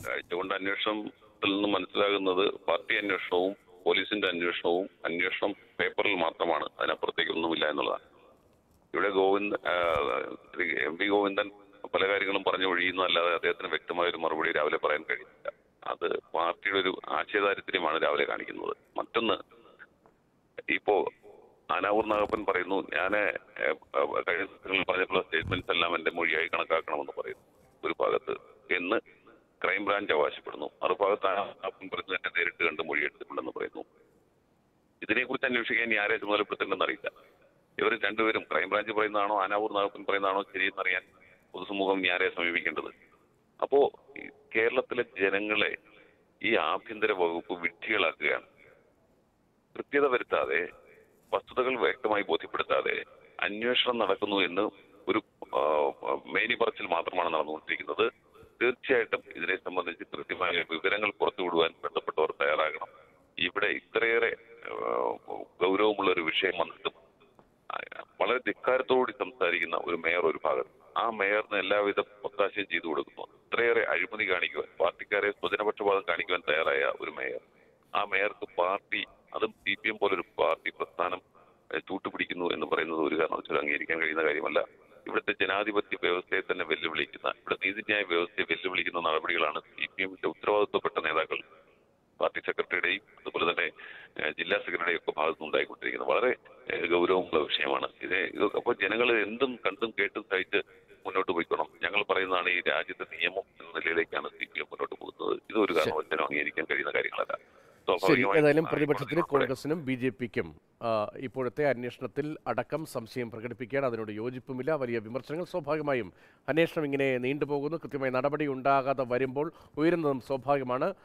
ആഴ്ചകൊണ്ട് അന്വേഷണത്തിൽ നിന്ന് മനസ്സിലാകുന്നത് പാർട്ടി അന്വേഷണവും പോലീസിന്റെ അന്വേഷണവും അന്വേഷണം പേപ്പറിൽ മാത്രമാണ് അതിനപ്പുറത്തേക്കൊന്നുമില്ല എന്നുള്ളതാണ് ഇവിടെ ഗോവിന്ദ് എം പി ഗോവിന്ദൻ പല കാര്യങ്ങളും പറഞ്ഞു ഒഴിയുന്നതല്ലാതെ അദ്ദേഹത്തിന് വ്യക്തമായ ഒരു മറുപടി രാവിലെ പറയാൻ കഴിയില്ല അത് പാർട്ടിയുടെ ഒരു ആശയദാരിദ്ര്യമാണ് രാവിലെ കാണിക്കുന്നത് മറ്റൊന്ന് ഇപ്പോ ആനാവൂർ നാഗപ്പൻ പറയുന്നു ഞാൻ കഴിഞ്ഞ ദിവസങ്ങളിൽ പറഞ്ഞിട്ടുള്ള സ്റ്റേറ്റ്മെന്റ്സ് എല്ലാം എന്റെ മൊഴിയായി കണക്കാക്കണമെന്ന് പറയുന്നു ഒരു ഭാഗത്ത് എന്ന് ക്രൈംബ്രാഞ്ച് അവകാശപ്പെടുന്നു മറുഭാഗത്ത് ആനാവൂർ പറയുന്നു എന്നെ നേരിട്ട് കണ്ട് മൊഴി എടുത്തിട്ടുണ്ടെന്ന് പറയുന്നു ഇതിനെക്കുറിച്ച് അന്വേഷിക്കാൻ ഇനി ആരെ ചുമതലപ്പെടുത്തേണ്ടെന്ന് അറിയില്ല ഇവർ രണ്ടുപേരും ക്രൈംബ്രാഞ്ച് പറയുന്നതാണോ ആനാവൂർ നാഗപ്പൻ പറയുന്നതാണോ ശരിയെന്നറിയാൻ പൊതുസമൂഹം ഇനി ആരെ സമീപിക്കേണ്ടത് അപ്പോ ഈ കേരളത്തിലെ ജനങ്ങളെ ഈ ആഭ്യന്തര വകുപ്പ് വിഡ്ഢികളാക്കുകയാണ് കൃത്യത വരുത്താതെ വസ്തുതകൾ വ്യക്തമായി ബോധ്യപ്പെടുത്താതെ അന്വേഷണം നടക്കുന്നു എന്ന് ഒരു ആ, മേനി പറച്ചിൽ മാത്രമാണ് നടന്നുകൊണ്ടിരിക്കുന്നത് തീർച്ചയായിട്ടും ഇതിനെ സംബന്ധിച്ച് കൃത്യമായ വിവരങ്ങൾ പുറത്തുവിടുവാൻ ബന്ധപ്പെട്ടവർ തയ്യാറാകണം ഇവിടെ ഇത്രയേറെ ആ, ഗൗരവമുള്ള ഒരു വിഷയം വന്നിട്ടും ആ, വളരെ ധിക്കാരത്തോടുകൂടി സംസാരിക്കുന്ന ഒരു മേയർ ഒരു ഭാഗത്ത് ആ മേയറിന് എല്ലാവിധ ഒത്താശയും ചെയ്തു കൊടുക്കുന്നു ഇത്രയേറെ അഴിമതി കാണിക്കുവാൻ പാർട്ടിക്കാരെ സ്വജനപക്ഷപാതം കാണിക്കുവാൻ തയ്യാറായ ഒരു മേയർ ആ മേയർക്ക് പാർട്ടി അതും സി പി എം പോലൊരു പാർട്ടി പ്രസ്ഥാനം ഏഹ്, ചൂട്ടുപിടിക്കുന്നു എന്ന് പറയുന്നത് ഒരു കാരണവശാലും അംഗീകരിക്കാൻ കഴിയുന്ന കാര്യമല്ല ഇവിടുത്തെ ജനാധിപത്യ വ്യവസ്ഥയെ തന്നെ വെല്ലുവിളിക്കുന്ന ഇവിടെ നീതിന്യായ വ്യവസ്ഥയെ വെല്ലുവിളിക്കുന്ന നടപടികളാണ് സി പി എമ്മിന്റെ ഉത്തരവാദിത്വപ്പെട്ട നേതാക്കൾ പാർട്ടി സെക്രട്ടറിയുടെയും അതുപോലെ തന്നെ ഏഹ്, ജില്ലാ സെക്രട്ടറിയുടെയും ഒക്കെ ഭാഗത്ത് ഉണ്ടായിക്കൊണ്ടിരിക്കുന്നത് വളരെ ഏഹ്, ഗൗരവമുള്ള വിഷയമാണ് ഇത് ഇത് അപ്പോൾ ജനങ്ങൾ എന്തും കണ്ടും കേട്ടും സഹിച്ച് മുന്നോട്ട് പോയിക്കണം ഞങ്ങൾ പറയുന്നതാണ് ഈ രാജ്യത്തെ നിയമം എന്ന നിലയിലേക്കാണ് സി പി എം മുന്നോട്ട് പോകുന്നത് ഇത് ഒരു കാരണവശാലും അംഗീകരിക്കാൻ കഴിയുന്ന കാര്യങ്ങളല്ല ശരി സ്വാഭാവികമായും ഏതായാലും ആ, പ്രതിപക്ഷത്തിന് ഇപ്പോൾ കോൺഗ്രസിനും ബി ജെ പിക്കും ഇപ്പോഴത്തെ അന്വേഷണത്തിൽ അടക്കം സംശയം പ്രകടിപ്പിക്കുകയാണ് അതിനോട് യോജിപ്പുമില്ല വലിയ വിമർശനങ്ങൾ സ്വാഭാവികമായും അന്വേഷണം ഇങ്ങനെ നീണ്ടുപോകുന്നു കൃത്യമായ നടപടി ഉണ്ടാകാതെ വരുമ്പോൾ ഉയരുന്നതും സ്വാഭാവികമാണ്